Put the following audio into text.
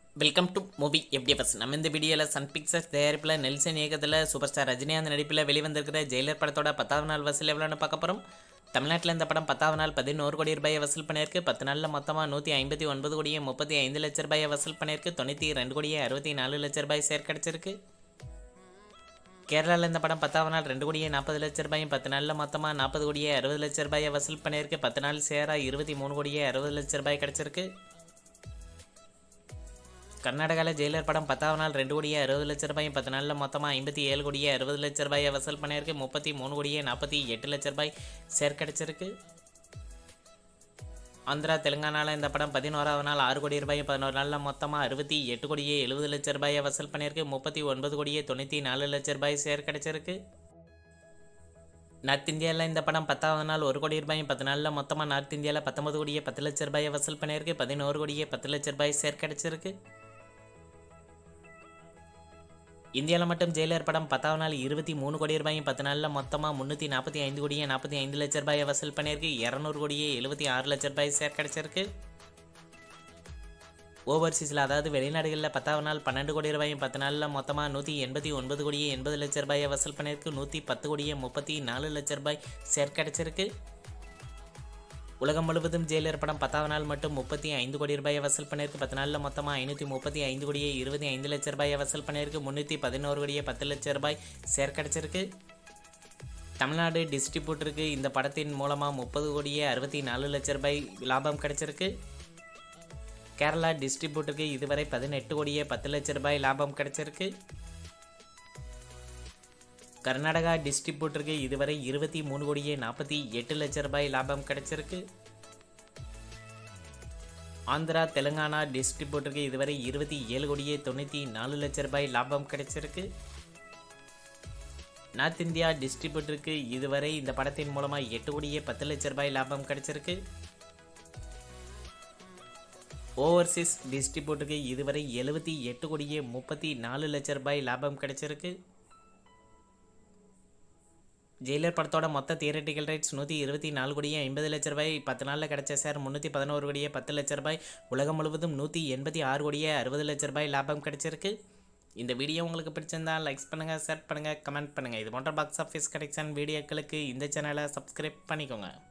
welcome to movie FDFS நம்ம இந்த வீடியோவில் சன் பிக்சர்ஸ் தயாரிப்பில் நெல்சன் இயக்கத்தில் சூப்பர் ஸ்டார் ரஜினிகாந்த் நடிப்பில் வெளிவந்திருக்கிற ஜெயிலர் படத்தோட பத்தாவது நாள் வசூல் எவ்வளோன்னு பார்க்க போகிறோம் தமிழ்நாட்டில் இந்த படம் பத்தாவது நாள் பதினோரு கோடி ரூபாயை வசூல் பண்ணியிருக்கு பத்து நாளில் மொத்தமாக நூற்றி ஐம்பத்தி ஒன்பது கோடியே முப்பத்தி ஐந்து லட்ச ரூபாயை வசூல் பண்ணியிருக்கு தொண்ணூற்றி ரெண்டு கோடியே அறுபத்தி நாலு லட்ச ரூபாய் சேர் கிடச்சிருக்கு கேரளாவில் இந்த படம் பத்தாவது நாள் ரெண்டு கோடியே நாற்பது லட்ச ரூபாயும் பத்து நாளில் மொத்தமாக நாற்பது கோடியே அறுபது லட்ச ரூபாயை வசூல் பண்ணியிருக்கு பத்து நாள் சேராக இருபத்தி மூணு கோடியே அறுபது லட்ச ரூபாய் கிடச்சிருக்கு கர்நாடகாவில் ஜெயிலர் படம் பத்தாவது நாள் ரெண்டு கோடியே அறுபது லட்ச ரூபாயும் பத்து நாளில் மொத்தமாக ஐம்பத்தி ஏழு கோடியே அறுபது லட்ச ரூபாயை வசூல் பண்ணியிருக்கு முப்பத்தி மூணு கோடியே நாற்பத்தி எட்டு லட்ச ரூபாய் சேர் கிடச்சிருக்கு ஆந்திரா தெலுங்கானாவில் இந்த படம் பதினோராவது நாள் ஆறு கோடி ரூபாய் பதினோரு நாளில் மொத்தமாக அறுபத்தி எட்டு கோடியே எழுபது லட்ச ரூபாயை வசூல் பண்ணியிருக்கு முப்பத்தி ஒன்பது கோடியே தொண்ணூற்றி நாலு லட்ச ரூபாய் சேர் கிடச்சிருக்கு நார்த் இந்தியாவில் இந்த படம் பத்தாவது நாள் ஒரு கோடி ரூபாயும் பத்து நாளில் மொத்தமாக நார்த் இந்தியாவில் பத்தொன்பது கோடியே பத்து லட்ச ரூபாயை வசூல் பண்ணியிருக்கு பதினோரு கோடியே பத்து லட்ச ரூபாய் சேர் கிடச்சிருக்கு இந்தியாவில் மட்டும் ஜெயிலர் படம் பத்தாவது நாள் இருபத்தி மூணு கோடி ரூபாயும் பத்து நாளில் மொத்தமாக முந்நூற்றி நாற்பத்தி ஐந்து கோடியே நாற்பத்தி ஐந்து லட்ச ரூபாயை வசூல் பண்ணியிருக்கு இரநூறு கோடியே எழுபத்தி ஆறு லட்ச ரூபாய் சேர் கிடச்சிருக்கு ஓவர்சீஸில் அதாவது வெளிநாடுகளில் பத்தாவது நாள் பன்னெண்டு கோடி ரூபாயும் பத்து நாளில் மொத்தமாக நூற்றி எண்பத்தி ஒன்பது கோடியே எண்பது லட்ச ரூபாயை வசூல் பண்ணியிருக்கு நூற்றி பத்து கோடியே முப்பத்தி நாலு லட்ச ரூபாய் சேர் கிடச்சிருக்கு உலகம் முழுவதும் ஜெயிலர் படம் பத்தாவது நாள் மட்டும் முப்பத்தி ஐந்து கோடி ரூபாயை வசூல் பண்ணியிருக்கு பத்து நாளில் மொத்தமாக ஐநூற்றி முப்பத்தி ஐந்து கோடியே இருபத்தி ஐந்து லட்ச ரூபாயை வசூல் பண்ணியிருக்கு முந்நூற்றி பதினோரு கோடியே பத்து லட்ச ரூபாய் சேர் கிடச்சிருக்கு தமிழ்நாடு டிஸ்ட்ரிபியூட்டருக்கு இந்த படத்தின் மூலமாக முப்பது கோடியே அறுபத்தி நாலு லட்ச ரூபாய் லாபம் கிடைச்சிருக்கு கேரளா டிஸ்ட்ரிபியூட்டருக்கு இதுவரை பதினெட்டு கோடியே பத்து லட்ச ரூபாய் லாபம் கிடைச்சிருக்கு கர்நாடகா டிஸ்ட்ரிபியூட்டருக்கு இதுவரை இருபத்தி மூணு கோடியே நாற்பத்தி எட்டு லட்ச ரூபாய் லாபம் கிடைச்சிருக்கு ஆந்திரா தெலுங்கானா டிஸ்ட்ரிபியூட்டருக்கு இதுவரை இருபத்தி ஏழு கோடியே தொண்ணூற்றி நாலு லட்ச ரூபாய் லாபம் கிடைச்சிருக்கு நார்த் இந்தியா டிஸ்ட்ரிபியூட்டருக்கு இதுவரை இந்த படத்தின் மூலமாக எட்டு கோடியே பத்து லட்ச ரூபாய் லாபம் கிடைச்சிருக்கு ஓவர்சீஸ் டிஸ்ட்ரிபியூட்டருக்கு இதுவரை எழுபத்தி எட்டு கோடியே முப்பத்தி நாலு லட்ச ரூபாய் லாபம் கிடைச்சிருக்கு ஜெயிலர் படத்தோட மொத்த தியரட்டிக்கல் ரைட்ஸ் நூற்றி இருபத்தி நாலு கோடியே ஐம்பது லட்ச ரூபாய் பத்து நாளில் கிடைச்ச சார் முந்நூற்றி பதினோரு கோடியே பத்து லட்ச ரூபாய் உலகம் முழுவதும் நூற்றி எண்பத்தி ஆறு கோடியே அறுபது லட்ச ரூபாய் லாபம் கிடைச்சிருக்கு இந்த வீடியோ உங்களுக்கு பிடிச்சிருந்தா லைக்ஸ் பண்ணுங்கள் ஷேர் பண்ணுங்கள் கமெண்ட் பண்ணுங்கள் இது போன்ற பாக்ஸ் ஆஃபீஸ் கலெக்ஷன் வீடியோக்களுக்கு இந்த சேனலை சப்ஸ்கிரைப் பண்ணிக்கோங்க